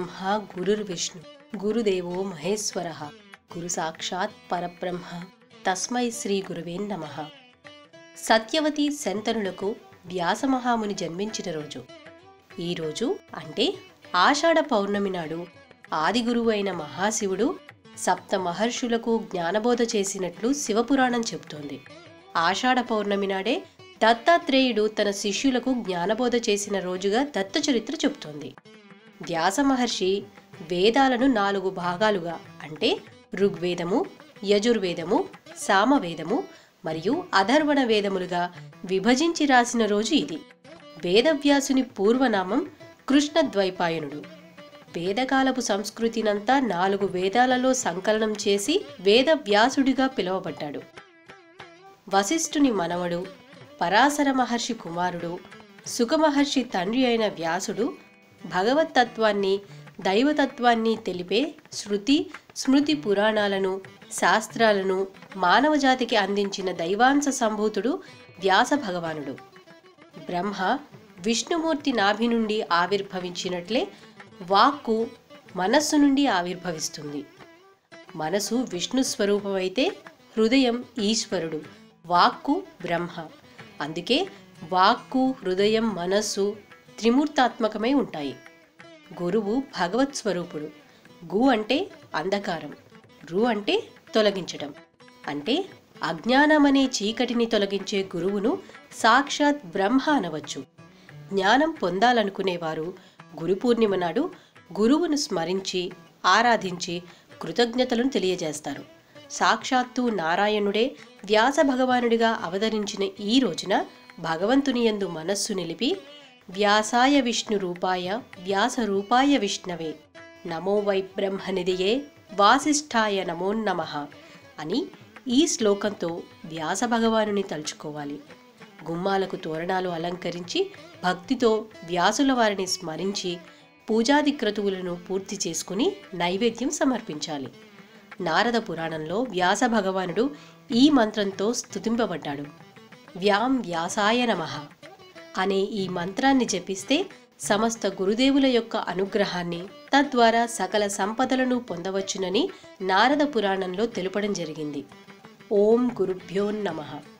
గురుర్బ్రహ్మ గురుర్విష్ణు గురుదేవో మహేశ్వర గురు సాక్షాత్ పరబ్రహ్మ తస్మై శ్రీ గురువే నమ సత్యవతి శంతనులకు వ్యాసమహాముని జన్మించిన రోజు ఈ రోజు అంటే ఆషాఢ పౌర్ణమి నాడు ఆదిగురువు అయిన మహాశివుడు సప్త మహర్షులకు జ్ఞానబోధ చేసినట్లు శివపురాణం చెబుతోంది ఆషాఢ పౌర్ణమి నాడే దత్తాత్రేయుడు తన శిష్యులకు జ్ఞానబోధ చేసిన రోజుగా దత్త చరిత్ర చెబుతోంది వ్యాస మహర్షి వేదాలను నాలుగు భాగాలుగా అంటే ఋగ్వేదము యజుర్వేదము సామవేదము మరియు అధర్వణ వేదములుగా విభజించి రాసిన రోజు ఇది వేదవ్యాసుని పూర్వనామం కృష్ణద్వైపాయనుడు వేదకాలపు సంస్కృతినంతా నాలుగు వేదాలలో సంకలనం చేసి వేదవ్యాసుడిగా పిలువబడ్డాడు వశిష్ఠుని మనవడు పరాశర మహర్షి కుమారుడు సుఖమహర్షి తండ్రి అయిన వ్యాసుడు భగవత్తత్వాన్ని దైవతత్వాన్ని తెలిపే శృతి స్మృతి పురాణాలను శాస్త్రాలను మానవజాతికి అందించిన దైవాంశ సంభూతుడు వ్యాస భగవానుడు బ్రహ్మ విష్ణుమూర్తి నాభి నుండి ఆవిర్భవించినట్లే వాక్కు మనస్సు నుండి ఆవిర్భవిస్తుంది మనసు విష్ణు స్వరూపమైతే హృదయం ఈశ్వరుడు వాక్కు బ్రహ్మ అందుకే వాక్కు హృదయం మనస్సు త్రిమూర్తాత్మకమై ఉంటాయి గురువు భగవత్ స్వరూపుడు గు అంటే అంధకారం రు అంటే తొలగించడం అంటే అజ్ఞానమనే చీకటిని తొలగించే గురువును సాక్షాత్ బ్రహ్మ అనవచ్చు జ్ఞానం పొందాలనుకునేవారు గురు పూర్ణిమ నాడు గురువును స్మరించి ఆరాధించి కృతజ్ఞతలను తెలియజేస్తారు సాక్షాత్తు నారాయణుడే వ్యాస భగవానుడిగా అవతరించిన ఈ రోజున భగవంతుని యందు మనస్సు నిలిపి వ్యాసాయ విష్ణు రూపాయ వ్యాస రూపాయ విష్ణవే నమో వై బ్రహ్మనిధియే వాసిష్ఠాయ నమో నమః అని ఈ శ్లోకంతో వ్యాస భగవానుని తలుచుకోవాలి గుమ్మాలకు తోరణాలు అలంకరించి భక్తితో వ్యాసుల వారిని స్మరించి పూజాది క్రతువులను పూర్తి చేసుకుని నైవేద్యం సమర్పించాలి నారద పురాణంలో వ్యాస భగవానుడు ఈ మంత్రంతో స్తుతింపబడ్డాడు వ్యాం వ్యాసాయ నమః అనే ఈ మంత్రాన్ని జపిస్తే సమస్త గురుదేవుల యొక్క అనుగ్రహాన్ని తద్వారా సకల సంపదలను పొందవచ్చునని నారద పురాణంలో తెలుపడం జరిగింది ఓం గురుభ్యో నమః